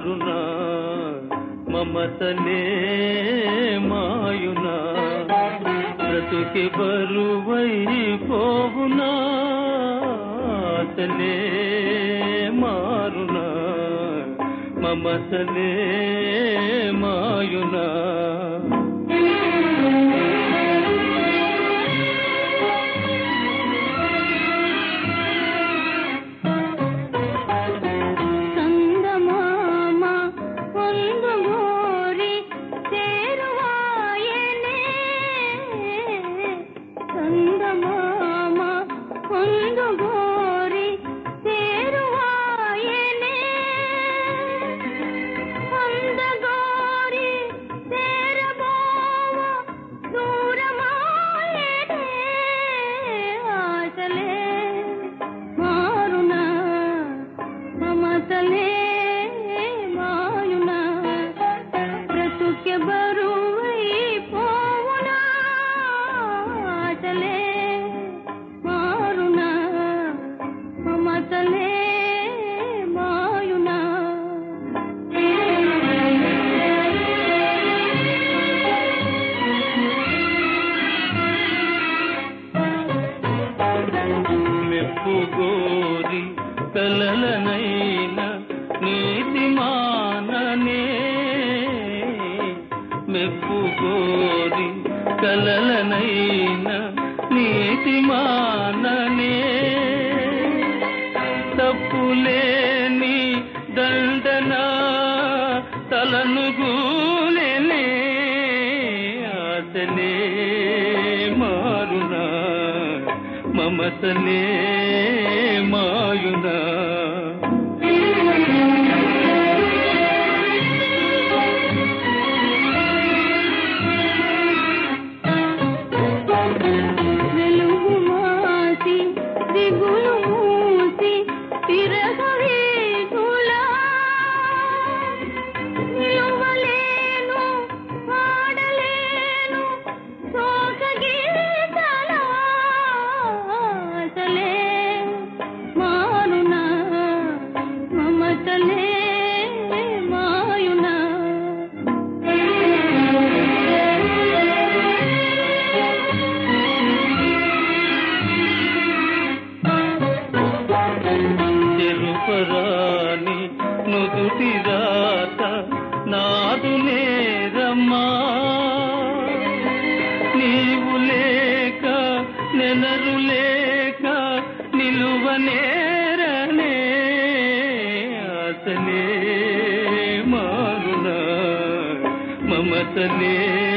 మారునా మమతలే మాయునా బ్రతుకి బరువై పోవునా ఆశలే మారునా మమతలే మాయునా చందమామ పొందుగోరి చేరువాయనే చందమామ పొందుగోరి చేరువాయనే పొందగోరి చేరబోవ దూరమాయనే ఆశలే మారునా మమతలే మాయునా బ్రతుకె బరువై పోవునా ఆశలే మారునా మమతలే మాయునా మెప్పు గోరి కలలనైన నీతి మాననే మెప్పు గోరి కలలనైన నీతి మాననే తప్పులేని దండన తలను గూలెనే ఆశలే మారునా మమతలే మాయునా వెలుగు మాసి దిగులు మూసి తిరగవేగులా నిలువలేను పాడలేను శోక గీతలా ఆశలే మారునా మమతలే మాయునా చెరుపరాని నుదుటి రాత నాదు నేరమ్మా నీవు లేక నెనరు లేక నిలువ నేరనే ఆశలే మారునా మమతలే